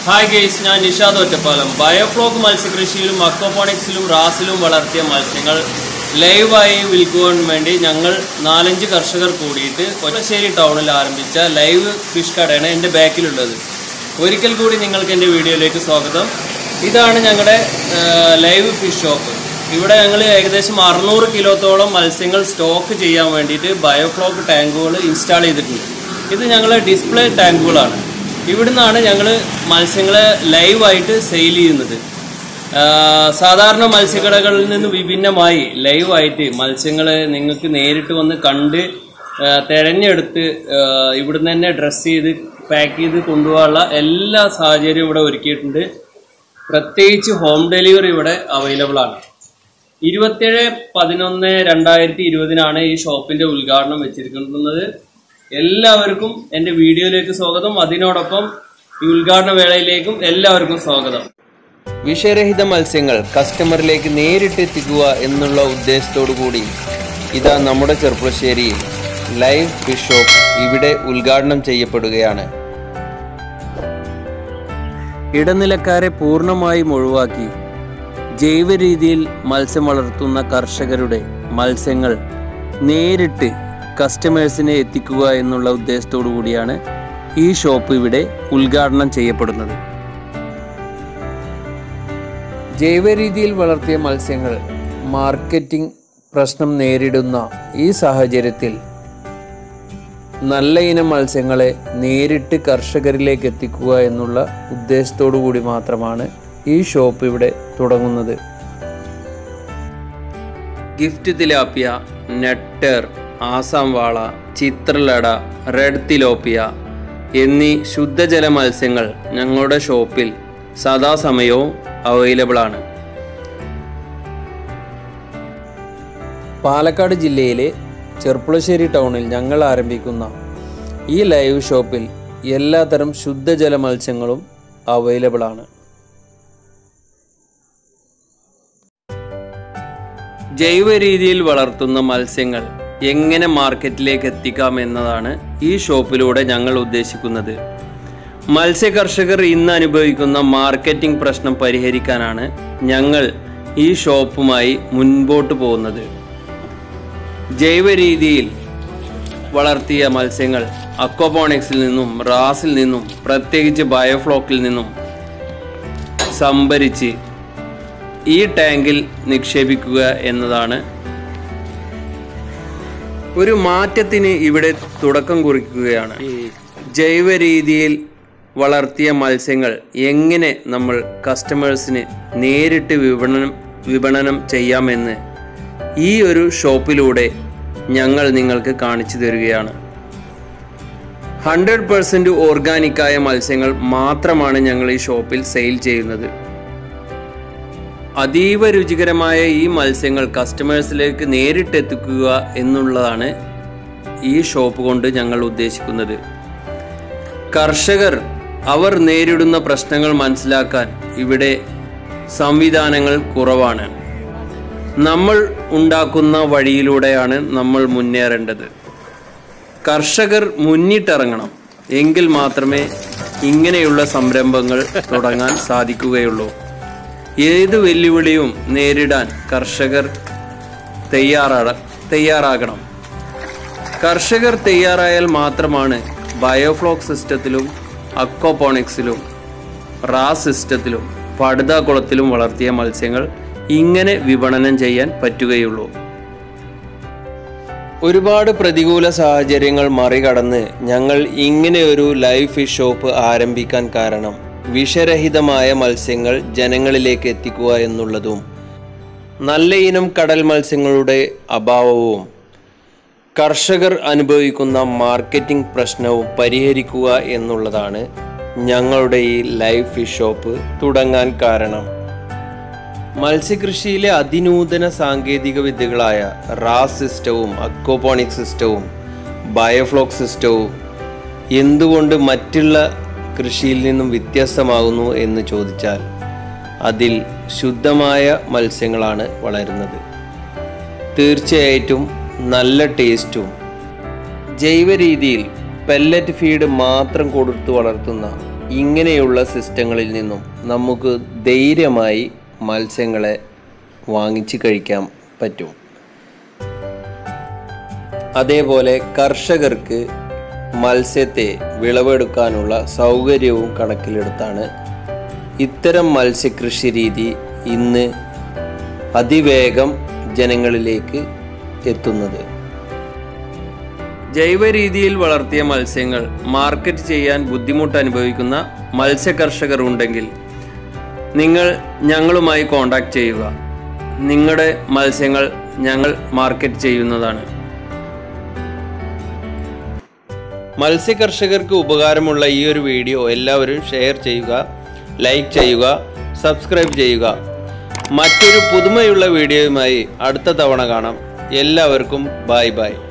hi guys ഞാൻ Nishad Ottapalam biofloc മത്സ്യകൃഷിയിലും അക്വപോണിക്സിലും റാസിലും വളർത്തിയ മത്സ്യങ്ങൾ ലൈവായി വിൽക്കുവാൻ വേണ്ടി ഞങ്ങൾ നാലഞ്ച് കർഷകർ കൂടിയിട്ട് കൊല്ലശ്ശേരി ടൗണിൽ ആരംഭിച്ച ലൈവ് ഫിഷ് കടയാണ് എൻ്റെ ബാക്കിലുള്ളത് ഒരിക്കൽ കൂടി നിങ്ങൾക്ക് എൻ്റെ വീഡിയോയിലേക്ക് സ്വാഗതം ഇതാണ് ഞങ്ങളുടെ ലൈവ് ഫിഷ് ഷോപ്പ് ഇവിടെ ഞങ്ങൾ ഏകദേശം അറുന്നൂറ് കിലോത്തോളം മത്സ്യങ്ങൾ സ്റ്റോക്ക് ചെയ്യാൻ വേണ്ടിയിട്ട് ബയോഫ്ലോക്ക് ടാങ്കുകൾ ഇൻസ്റ്റാൾ ചെയ്തിട്ടുണ്ട് ഇത് ഞങ്ങളെ ഡിസ്പ്ലേ ടാങ്കുകളാണ് ഇവിടുന്നാണ് ഞങ്ങൾ മത്സ്യങ്ങളെ ലൈവായിട്ട് സെയിൽ ചെയ്യുന്നത് ആ, സാധാരണ മത്സ്യക്കടകളിൽ നിന്ന് വിഭിന്നമായി ലൈവായിട്ട് മത്സ്യങ്ങളെ നിങ്ങൾക്ക് നേരിട്ട് വന്ന് കണ്ട് ആ, തിരഞ്ഞെടുത്ത് ആ, ഇവിടുന്ന് തന്നെ ഡ്രസ്സ് ചെയ്ത് പാക്ക് ചെയ്ത് കൊണ്ടുപോകാനുള്ള എല്ലാ സാഹചര്യവും ഇവിടെ ഒരുക്കിയിട്ടുണ്ട് പ്രത്യേകിച്ച് ഹോം ഡെലിവറി ഇവിടെ അവൈലബിൾ ആണ് ഇരുപത്തിയേഴ് പതിനൊന്ന് രണ്ടായിരത്തി ഇരുപതിനാണ് ഈ ഷോപ്പിന്റെ ഉദ്ഘാടനം വെച്ചിരിക്കുന്നത് എല്ലാവർക്കും എൻ്റെ വീഡിയോയിലേക്ക് സ്വാഗതം അതിനോടൊപ്പം ഈ ഉദ്ഘാടന വേളയിലേക്കും എല്ലാവർക്കും സ്വാഗതം വിഷരഹിത മത്സ്യങ്ങൾ കസ്റ്റമറിലേക്ക് നേരിട്ട് എത്തിക്കുക എന്നുള്ള ഉദ്ദേശത്തോടു കൂടി ഇതാ നമ്മുടെ ചെറുപ്പശ്ശേരിയിൽ ലൈവ് ഫിഷ് ഷോപ്പ് ഇവിടെ ഉദ്ഘാടനം ചെയ്യപ്പെടുകയാണ് ഇടനിലക്കാരെ പൂർണ്ണമായും ഒഴിവാക്കി ജൈവ രീതിയിൽ മത്സ്യം വളർത്തുന്ന കർഷകരുടെ മത്സ്യങ്ങൾ നേരിട്ട് കസ്റ്റമേഴ്സിനെ എത്തിക്കുക എന്നുള്ള ഉദ്ദേശത്തോടു കൂടിയാണ് ഈ ഷോപ്പ് ഇവിടെ ഉദ്ഘാടനം ചെയ്യപ്പെടുന്നത് ജൈവ രീതിയിൽ വളർത്തിയ മത്സ്യങ്ങൾ മാർക്കറ്റിംഗ് പ്രശ്നം നേരിടുന്ന ഈ സാഹചര്യത്തിൽ നല്ല ഇനം മത്സ്യങ്ങളെ നേരിട്ട് കർഷകരിലേക്ക് എത്തിക്കുക എന്നുള്ള ഉദ്ദേശത്തോടു കൂടി മാത്രമാണ് ഈ ഷോപ്പ് ഇവിടെ തുടങ്ങുന്നത് ഗിഫ്റ്റ് തിലാപ്പിയ നെട്ടർ ആസാം വാള ചിത്രലട റെഡ് തിലോപ്പിയ എന്നീ ശുദ്ധജല മത്സ്യങ്ങൾ ഞങ്ങളുടെ ഷോപ്പിൽ സദാസമയവും അവൈലബിൾ ആണ് പാലക്കാട് ജില്ലയിലെ ചെർപ്പുളശ്ശേരി ടൗണിൽ ഞങ്ങൾ ആരംഭിക്കുന്ന ഈ ലൈവ് ഷോപ്പിൽ എല്ലാതരം ശുദ്ധജല മത്സ്യങ്ങളും അവൈലബിൾ ആണ് ജൈവ രീതിയിൽ വളർത്തുന്ന മത്സ്യങ്ങൾ എങ്ങനെ മാർക്കറ്റിലേക്ക് എത്തിക്കാം എന്നതാണ് ഈ ഷോപ്പിലൂടെ ഞങ്ങൾ ഉദ്ദേശിക്കുന്നത് മത്സ്യ കർഷകർ ഇന്ന് അനുഭവിക്കുന്ന മാർക്കറ്റിംഗ് പ്രശ്നം പരിഹരിക്കാനാണ് ഞങ്ങൾ ഈ ഷോപ്പുമായി മുൻപോട്ട് പോകുന്നത് ജൈവ രീതിയിൽ വളർത്തിയ മത്സ്യങ്ങൾ അക്വപോണിക്സിൽ നിന്നും റാസിൽ നിന്നും പ്രത്യേകിച്ച് ബയോഫ്ലോക്കിൽ നിന്നും സംഭരിച്ച് ഈ ടാങ്കിൽ നിക്ഷേപിക്കുക എന്നതാണ് ഒരു മാറ്റത്തിന് ഇവിടെ തുടക്കം കുറിക്കുകയാണ് ജൈവ രീതിയിൽ വളർത്തിയ മത്സ്യങ്ങൾ എങ്ങനെ നമ്മൾ കസ്റ്റമേഴ്സിന് നേരിട്ട് വിപണനം വിപണനം ചെയ്യാമെന്ന് ഈ ഒരു ഷോപ്പിലൂടെ ഞങ്ങൾ നിങ്ങൾക്ക് കാണിച്ചു തരികയാണ് ഹൺഡ്രഡ് പെർസെൻറ്റ് ഓർഗാനിക്കായ മത്സ്യങ്ങൾ മാത്രമാണ് ഞങ്ങൾ ഈ ഷോപ്പിൽ സെയിൽ ചെയ്യുന്നത് അതീവ രുചികരമായ ഈ മത്സ്യങ്ങൾ കസ്റ്റമേഴ്സിലേക്ക് നേരിട്ട് എത്തിക്കുക എന്നുള്ളതാണ് ഈ ഷോപ്പ് കൊണ്ട് ഞങ്ങൾ ഉദ്ദേശിക്കുന്നത് കർഷകർ അവർ നേരിടുന്ന പ്രശ്നങ്ങൾ മനസ്സിലാക്കാൻ ഇവിടെ സംവിധാനങ്ങൾ കുറവാണ് നമ്മൾ ഉണ്ടാക്കുന്ന വഴിയിലൂടെയാണ് നമ്മൾ മുന്നേറേണ്ടത് കർഷകർ മുന്നിട്ടിറങ്ങണം എങ്കിൽ മാത്രമേ ഇങ്ങനെയുള്ള സംരംഭങ്ങൾ തുടങ്ങാൻ സാധിക്കുകയുള്ളൂ ഏത് വെല്ലുവിളിയും നേരിടാൻ കർഷകർ തയ്യാറാ തയ്യാറാകണം കർഷകർ തയ്യാറായാൽ മാത്രമാണ് ബയോഫ്ലോക്ക് സിസ്റ്റത്തിലും അക്വപോണിക്സിലും റാ സിസ്റ്റത്തിലും പടുതാക്കുളത്തിലും വളർത്തിയ മത്സ്യങ്ങൾ ഇങ്ങനെ വിപണനം ചെയ്യാൻ പറ്റുകയുള്ളൂ ഒരുപാട് പ്രതികൂല സാഹചര്യങ്ങൾ മറികടന്ന് ഞങ്ങൾ ഇങ്ങനെ ഒരു ലൈവ് ഫിഷ് ഷോപ്പ് ആരംഭിക്കാൻ കാരണം വിഷരഹിതമായ മത്സ്യങ്ങൾ ജനങ്ങളിലേക്ക് എത്തിക്കുക എന്നുള്ളതും നല്ല ഇനം കടൽ മത്സ്യങ്ങളുടെ അഭാവവും കർഷകർ അനുഭവിക്കുന്ന മാർക്കറ്റിംഗ് പ്രശ്നവും പരിഹരിക്കുക എന്നുള്ളതാണ് ഞങ്ങളുടെ ഈ ലൈവ് ഫിഷ് ഷോപ്പ് തുടങ്ങാൻ കാരണം മത്സ്യകൃഷിയിലെ അതിനൂതന സാങ്കേതിക വിദ്യകളായ റാസ് സിസ്റ്റവും അക്വപോണിക് സിസ്റ്റവും ബയോഫ്ലോക്ക് സിസ്റ്റവും എന്തുകൊണ്ട് മറ്റുള്ള കൃഷിയിൽ നിന്നും വ്യത്യസ്തമാകുന്നു എന്ന് ചോദിച്ചാൽ അതിൽ ശുദ്ധമായ മത്സ്യങ്ങളാണ് വളരുന്നത് തീർച്ചയായിട്ടും നല്ല ടേസ്റ്റും ജൈവ രീതിയിൽ പെല്ലറ്റ് ഫീഡ് മാത്രം കൊടുത്തു വളർത്തുന്ന ഇങ്ങനെയുള്ള സിസ്റ്റങ്ങളിൽ നിന്നും നമുക്ക് ധൈര്യമായി മത്സ്യങ്ങളെ വാങ്ങിച്ച് കഴിക്കാൻ പറ്റും അതേപോലെ കർഷകർക്ക് മത്സ്യത്തെ വിളവെടുക്കാനുള്ള സൗകര്യവും കണക്കിലെടുത്താണ് ഇത്തരം മത്സ്യകൃഷി രീതി ഇന്ന് അതിവേഗം ജനങ്ങളിലേക്ക് എത്തുന്നത് ജൈവ രീതിയിൽ വളർത്തിയ മത്സ്യങ്ങൾ മാർക്കറ്റ് ചെയ്യാൻ ബുദ്ധിമുട്ട് അനുഭവിക്കുന്ന മത്സ്യ കർഷകർ ഉണ്ടെങ്കിൽ നിങ്ങൾ ഞങ്ങളുമായി കോണ്ടാക്ട് ചെയ്യുക നിങ്ങളുടെ മത്സ്യങ്ങൾ ഞങ്ങൾ മാർക്കറ്റ് ചെയ്യുന്നതാണ് മത്സ്യ കർഷകർക്ക് ഉപകാരമുള്ള ഈ ഒരു വീഡിയോ എല്ലാവരും ഷെയർ ചെയ്യുക ലൈക്ക് ചെയ്യുക സബ്സ്ക്രൈബ് ചെയ്യുക മറ്റൊരു പുതുമയുള്ള വീഡിയോയുമായി അടുത്ത തവണ കാണാം എല്ലാവർക്കും ബായ് ബായ്